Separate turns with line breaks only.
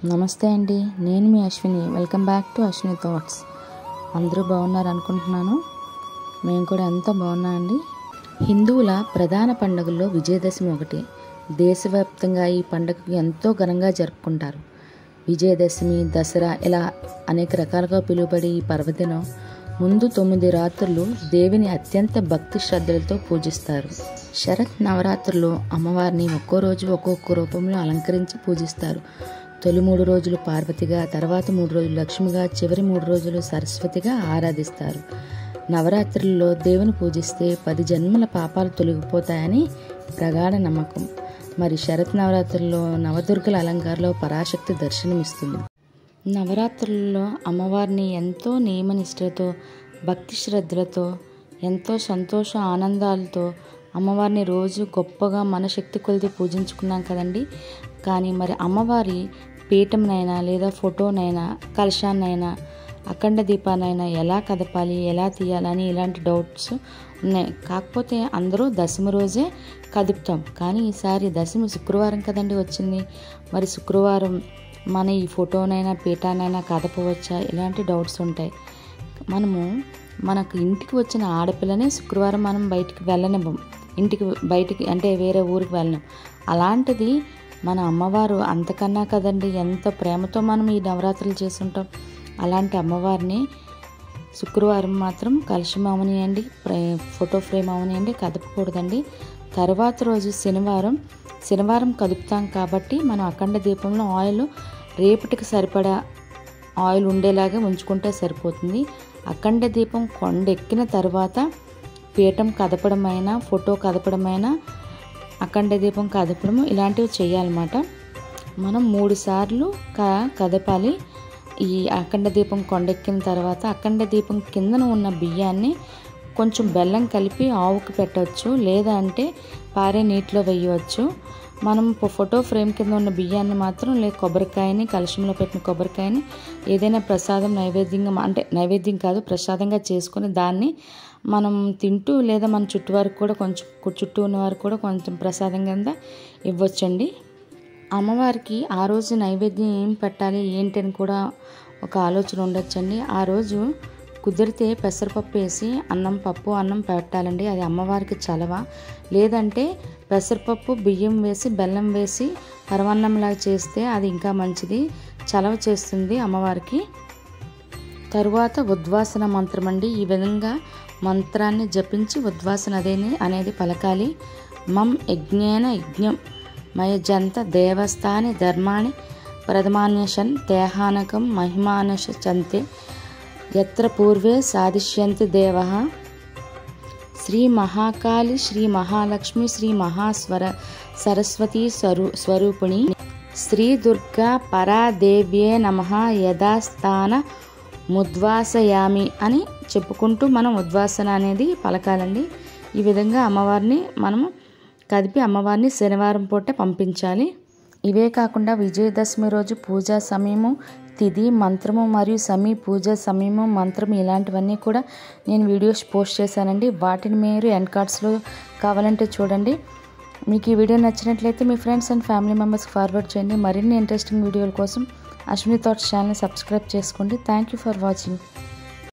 నమస్తే అండి నేను మీ Ashwini welcome back to Ashwini thoughts అందరూ బాగున్నారు అనుకుంటున్నాను మేము కూడా ఎంతో బాగున్నా అండి హిందువుల ప్రధాన పండుగల్లో విజయదశమి ఒకటి దేశవ్యాప్తంగా ఈ పండుగకు ఎంతో ఘనంగా జరుపుకుంటారు విజయదశమి దసరా ఇలా అనేక రకాలుగా పిలువబడే ఈ పర్వదినం ముందు తొమ్మిది రాత్రులు దేవిని అత్యంత భక్తి శ్రద్ధలతో పూజిస్తారు శరత్ నవరాత్రుల్లో అమ్మవారిని ఒక్కో రోజు ఒక్కొక్క రూపంలో అలంకరించి పూజిస్తారు తొలి మూడు రోజులు పార్వతిగా తర్వాత మూడు రోజులు లక్ష్మిగా చివరి మూడు రోజులు సరస్వతిగా ఆరాధిస్తారు నవరాత్రుల్లో దేవుని పూజిస్తే పది జన్మల పాపాలు తొలగిపోతాయని ప్రగాఢ నమ్మకం మరి శరత్ నవరాత్రుల్లో నవదుర్గల అలంకారంలో పరాశక్తి దర్శనమిస్తుంది నవరాత్రుల్లో అమ్మవారిని ఎంతో నియమనిష్టలతో భక్తి శ్రద్ధలతో ఎంతో సంతోష ఆనందాలతో అమ్మవారిని రోజు గొప్పగా మన శక్తి కొలిది పూజించుకున్నాం కదండి కానీ మరి అమ్మవారి పీఠంనైనా లేదా ఫోటోనైనా కలశాన్నైనా అఖండ దీపానైనా ఎలా కదపాలి ఎలా తీయాలని ఇలాంటి డౌట్స్ ఉన్నాయి కాకపోతే అందరూ దశమి రోజే కదుపుతాం కానీ ఈసారి దశమి శుక్రవారం కదండి వచ్చింది మరి శుక్రవారం మన ఈ ఫోటోనైనా పీఠానైనా కదపవచ్చా ఇలాంటి డౌట్స్ ఉంటాయి మనము మనకు ఇంటికి వచ్చిన ఆడపిల్లని శుక్రవారం మనం బయటికి వెళ్ళనివ్వం ఇంటికి బయటికి అంటే వేరే ఊరికి వెళ్ళం అలాంటిది మన అమ్మవారు అంతకన్నా కదండి ఎంత ప్రేమతో మనం ఈ నవరాత్రులు చేస్తుంటాం అలాంటి అమ్మవారిని శుక్రవారం మాత్రం కలుషం అవనియండి ఫోటో ఫ్రేమ్ అవనియండి కదపకూడదండి తర్వాత రోజు శనివారం శనివారం కదుపుతాం కాబట్టి మనం అఖండ దీపంలో ఆయిల్ రేపటికి సరిపడా ఆయిల్ ఉండేలాగా ఉంచుకుంటే సరిపోతుంది అఖండ దీపం కొండెక్కిన తర్వాత పీఠం కదపడమైనా ఫోటో కదపడమైనా అఖండ దీపం కదపడం ఇలాంటివి చేయాలన్నమాట మనం మూడు సార్లు క కదపాలి ఈ అఖండ దీపం కొండెక్కిన తర్వాత అఖండ దీపం కిందన ఉన్న బియ్యాన్ని కొంచెం బెల్లం కలిపి ఆవుకి పెట్టవచ్చు లేదా అంటే పారే నీటిలో వేయవచ్చు మనం ఫోటో ఫ్రేమ్ కింద ఉన్న బియ్యాన్ని మాత్రం లేదా కొబ్బరికాయని కలశంలో పెట్టిన కొబ్బరికాయని ఏదైనా ప్రసాదం నైవేద్యంగా అంటే నైవేద్యం కాదు ప్రసాదంగా చేసుకొని దాన్ని మనం తింటూ లేదా మన చుట్టూ వారికి కూడా కొంచెం చుట్టూ ఉన్న వారికి కూడా కొంచెం ప్రసాదం కింద ఇవ్వచ్చండి అమ్మవారికి ఆ రోజు నైవేద్యం ఏం పెట్టాలి ఏంటి అని కూడా ఒక ఆలోచన ఉండొచ్చండి ఆ రోజు కుదిరితే పెసరపప్పు వేసి అన్నం పప్పు అన్నం పెట్టాలండి అది అమ్మవారికి చలవ లేదంటే పెసరపప్పు బియ్యం వేసి బెల్లం వేసి పరవన్నంలాగా చేస్తే అది ఇంకా మంచిది చలవ చేస్తుంది అమ్మవారికి తరువాత ఉద్వాసన మంత్రం అండి ఈ విధంగా మంత్రాన్ని జపించి ఉద్వాసన అదేని అనేది పలకాలి మం యజ్ఞేన యజ్ఞం మయజంత దేవస్థాని ధర్మాణి ప్రథమాన్యషన్ తేహానకం మహిమానశంతే ఎత్ర పూర్వే సాధిష్యంతి దేవ శ్రీ మహాకాళి శ్రీ మహాలక్ష్మి శ్రీ మహాస్వర సరస్వతి స్వరూ స్వరూపిణి శ్రీ దుర్గా పరాదేవ్యే నమ యథాస్థాన ముద్వాసయామి అని చెప్పుకుంటూ మనం ఉద్వాసన అనేది పలకాలండి ఈ విధంగా అమ్మవారిని మనము కదిపి అమ్మవారిని శనివారం పూట పంపించాలి ఇవే కాకుండా విజయదశమి రోజు పూజా సమయము తిథి మంత్రము మరియు సమీ పూజ సమయము మంత్రం ఇలాంటివన్నీ కూడా నేను వీడియోస్ పోస్ట్ చేశానండి వాటిని మీరు ఎండ్ కార్డ్స్లో కావాలంటే చూడండి మీకు ఈ వీడియో నచ్చినట్లయితే మీ ఫ్రెండ్స్ అండ్ ఫ్యామిలీ మెంబర్స్కి ఫార్వర్డ్ చేయండి మరిన్ని ఇంట్రెస్టింగ్ వీడియోల కోసం అశ్విని థాట్స్ ఛానల్ సబ్స్క్రైబ్ చేసుకోండి థ్యాంక్ యూ ఫర్ వాచింగ్